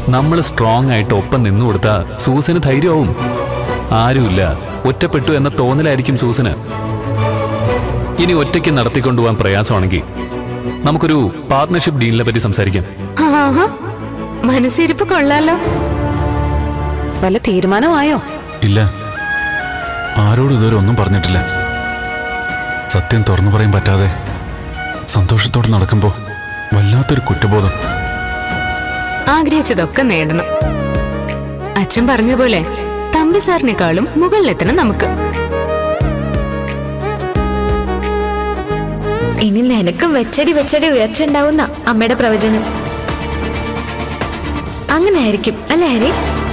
നമ്മൾ സ്ട്രോങ് ആയിട്ട് ഒപ്പം നിന്നു കൊടുത്താ സൂസന് ധൈര്യമാവും ആരുമില്ല ഒറ്റപ്പെട്ടു എന്ന തോന്നലായിരിക്കും സൂസന് ഇനി ഒറ്റയ്ക്ക് നടത്തിക്കൊണ്ടുപോകാൻ പ്രയാസമാണെങ്കിൽ നമുക്കൊരു പാർട്ട്ണർഷിപ്പ് ഡീലിനെ പറ്റി സംസാരിക്കാം ആഹാ. മനസ്സിരിപ്പ് കൊള്ളാലോ വല്ല തീരുമാനമായോ ഇല്ല ആരോടും ഇതുവരെ ഒന്നും പറഞ്ഞിട്ടില്ല സത്യം തുറന്നു പറയാൻ പറ്റാതെ സന്തോഷത്തോടെ നടക്കുമ്പോൾ വല്ലാത്തൊരു കുറ്റബോധം ആഗ്രഹിച്ചതൊക്കെ നേടണം അച്ഛൻ പറഞ്ഞ പോലെ തമ്പി സാറിനേക്കാളും മുകളിലെത്തണം നമുക്ക് ഇനി നിനക്കും വെച്ചടി വെച്ചടി ഉയർച്ച ഉണ്ടാവുന്ന അമ്മയുടെ പ്രവചനം അങ്ങനെ ആയിരിക്കും അല്ലേ ഹരി